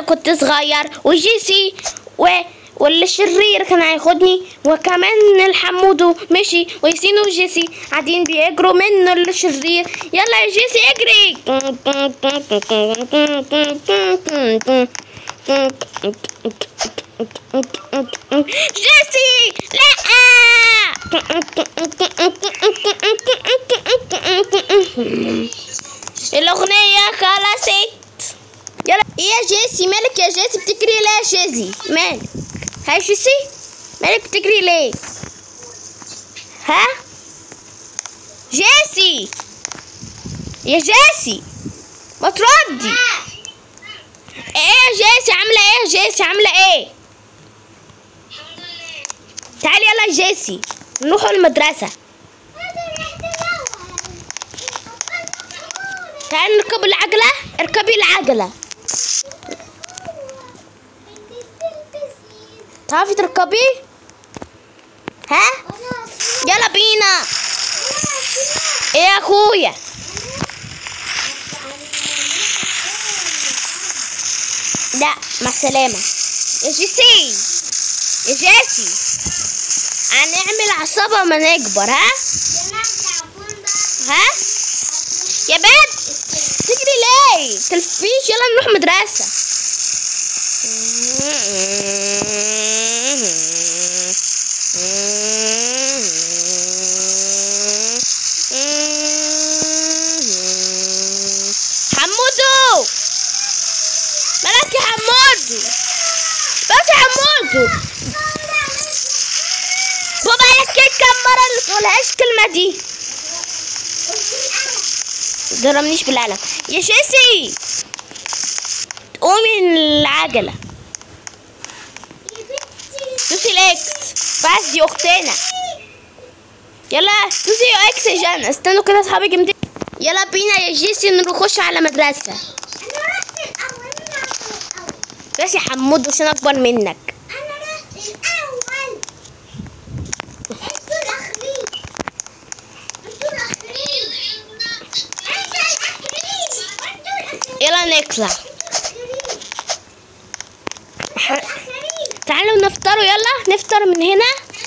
كنت صغير وجيسي و والشرير كان هياخدني وكمان الحمودو مشي وياسين وجيسي قاعدين بيجروا منه الشرير يلا يا جيسي اجري جيسي لا الأغنية خلصت يلا ايه يا جيسي مالك يا جيسي بتجري ليه يا جيسي مالك ها جيسي مالك بتجري ليه ها جيسي يا جيسي ما تردي ايه يا جيسي عامله ايه يا جيسي عامله ايه تعالي يلا يا جيسي نروحوا المدرسه تعالي نركب العجله اركبي العجله تعرفي تركبي ها يلا بينا ايه يا اخويا لا مع السلامة يا جيسي يا جيسي هنعمل عصابة ما نكبر ها ها يا بنت تجري ليه تلفيش يلا نروح مدرسة حمودو مالك يا حمودو بس يا حمودو بابا لك كم مرة اللي تقولهاش الكلمة دي ضربنيش بالقلم يا شيسي قومي من العجلة دوسي الاكس بس دي اختنا يلا دوسي اكس يا جانا استنوا كده اصحابي جامدين يلا بينا يا جيسي نخش على مدرسة بس يا حمود عشان اكبر منك يلا نطلع تعالوا نفطروا يلا نفطر من هنا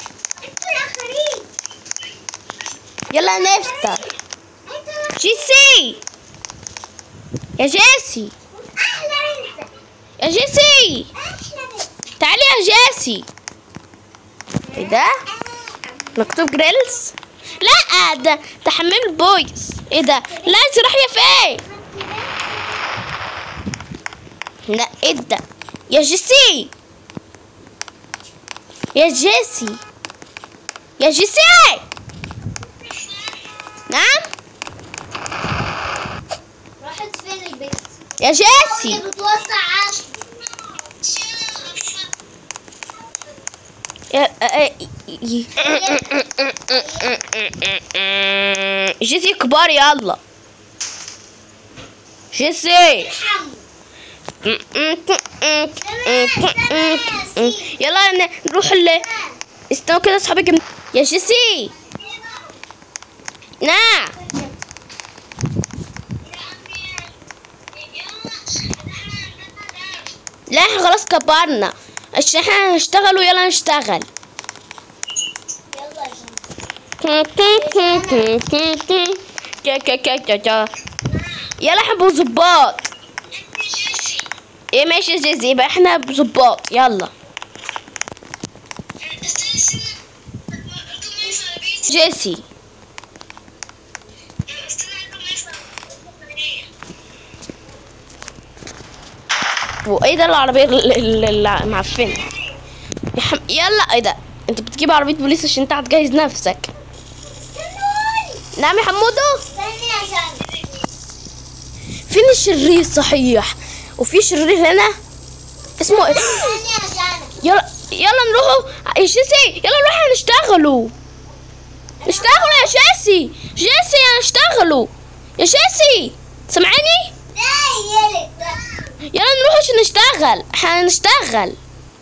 يلا نفطر جيسي يا جيسي يا جيسي تعالي يا جيسي ايه ده مكتوب جريلز لا ده ده حمام البويز ايه ده لا انت رايحه فين لا ايه ده يا جيسي يا جيسي يا جيسي نعم راحت فين البيت؟ يا جيسي بتوسع عشر يا آه، ي- جيسي كبار يلا جيسي يلا ن- نروح ال استنوا كده اصحابي جم... يا جيسي نعم لا احنا خلاص كبرنا عشان احنا هنشتغل ويلا نشتغل يلا احنا بظباط ايه ماشي يا زيزي يبقى احنا بظباط يلا جيسي وايه ده العربية ال- ال- ال- المعفنة يا حم... يلا ايه ده انت بتجيب عربية بوليس عشان انت هتجهز نفسك نعم يا حمودو استني عشان فين الشرير صحيح وفي شرير هنا اسمه ايه استني عشان يلا يلا نروحوا يا شيسي يلا نروح نشتغلوا نشتغلوا يا شيسي جيسي نشتغلوا يا شيسي سمعاني ده يلد ده يلا نروح عشان نشتغل احنا هنشتغل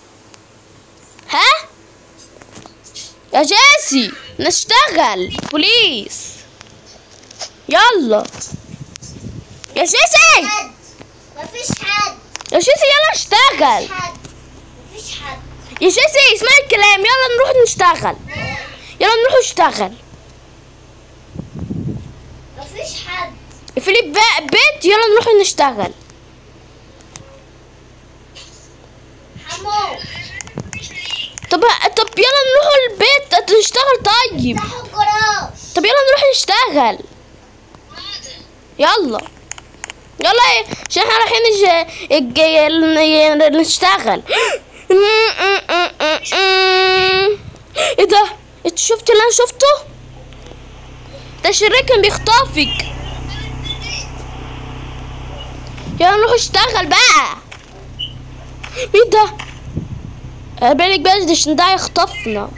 ها يا جيسي نشتغل بوليس يلا يا جيسي حد مفيش حد يا جيسي يلا اشتغل حد مفيش حد يا جيسي اسمع الكلام يلا نروح نشتغل يلا نروح نشتغل مفيش حد فيليب بقى بيت يلا نروح نشتغل حمو طب طب يلا نروح البيت نشتغل طيب افتحوا الجراج طب يلا نروح نشتغل يلا يلا إيه، عشان احنا رايحين نج- الج- ال- نشتغل ايه ده انت شفت اللي انا شفته ده شرير كان بيخطفك يلا نروح نشتغل بقى مين ده آه، بالك بقى ده عشان ده يخطفنا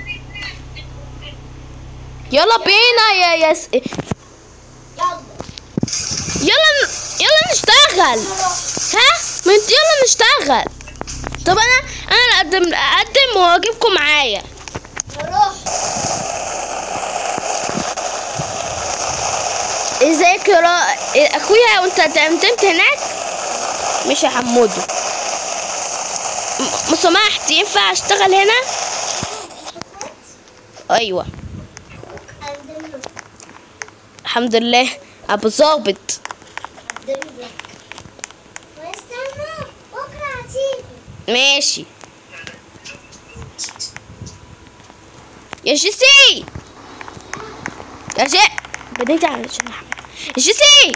يلا بينا يا يا س... يلا يلا ن- يلا نشتغل ها ما انت يلا نشتغل طب انا انا اقدم اقدم واجيبكم معايا نروح ازيك يا را... إيه، اخويا وانت تمتمت هناك مش يا حمودو م- سمحت ينفع اشتغل هنا ايوه قدم له الحمد لله ابو ظابط قدم لك واستنى بكره هتيجي ماشي يا جيسي يا جي بديت على عشان أحمد. يا جيسي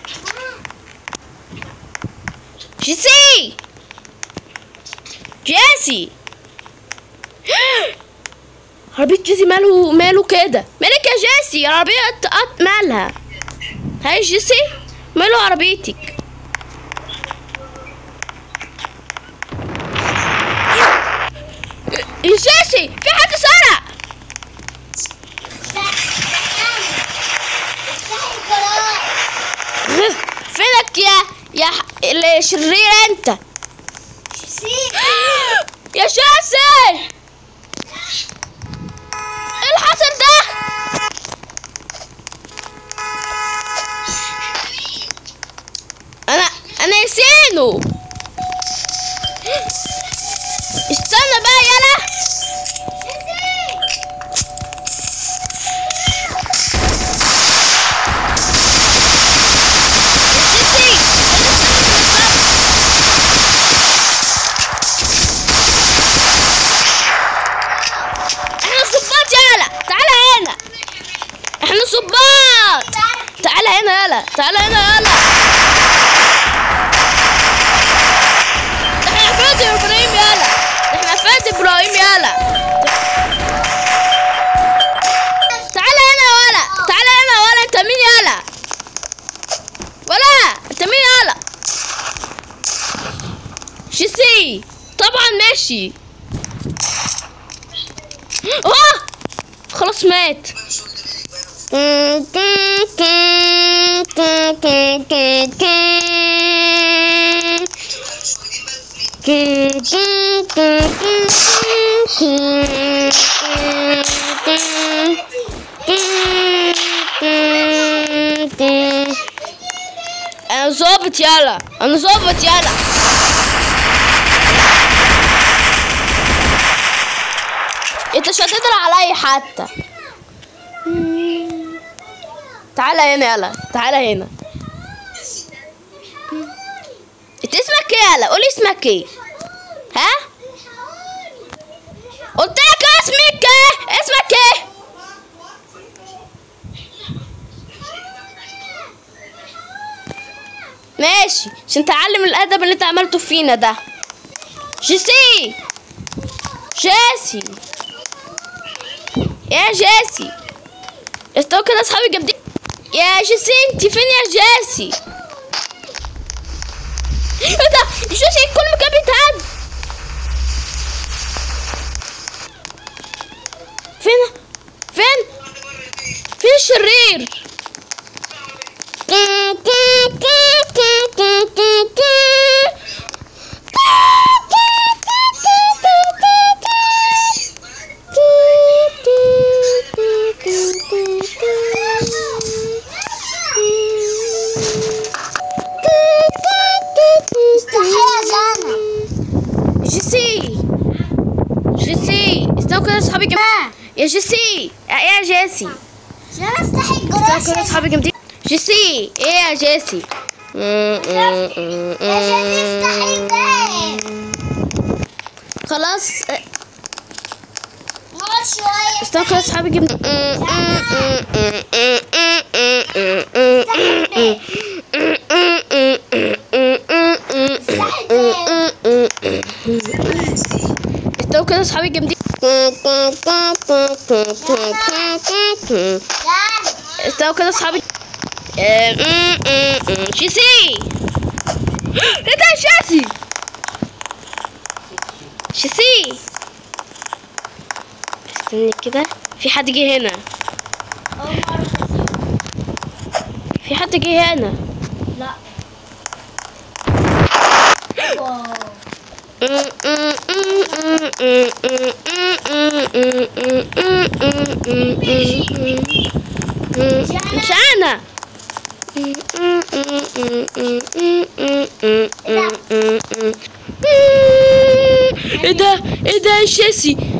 جيسي جيسي عربية جيسي ماله ماله كده مالك يا جيسي العربية قط- قط- مالها هاي جيسي ماله عربيتك يا جيسي في حد سرق افتحي الجراج فينك يا يا ح- اللي شرير انت سيب يا شاسي ايه اللي حصل ده انا انا ياسينو استنى بقى يلا جيسي احنا صباط يالا تعالى هنا احنا صباط تعالى هنا يالا تعالى هنا يالا احنا فادي ابراهيم يالا احنا فادي ابراهيم يالا تعالى هنا يا ولا تعالى هنا يا ولا انت مين يالا ولا انت مين يالا شيسي طبعا ماشي اه خلاص مات انا ظابط يالا انا ظابط يالا انت مش هتقدر عليا حتى تعالى هنا يلا تعالى هنا انت اسمك ايه يلا قولي اسمك ايه ها قلت لك اسمك ايه اسمك ايه ماشي عشان تعلم الادب اللي انت عملته فينا ده جيسي جيسي يا جيسي استوى كده اصحابي جامدين يا جيسي انت فين يا جيسي ايه ده جيسي كل مكان بيتهز فين فين فين الشرير مستحيل يا جانا اصحابي جم... يا جيسي ايه يا جيسي عشان افتح استنى كده الجراج اصحابي جامدين جيسي ايه يا جيسي يا جيسي افتح الباب خلاص نقعد شوية استنى كده اصحابي جامدين افتح الباب استنى كده اصحابي جامدين لا استنى كده اصحابي جيسي ايه ده جيسي جيسي استني كده في حد جه هنا أول مرة أشوف. في حد جه هنا لا واو مش انا ايه ده ايه ده يا جيسي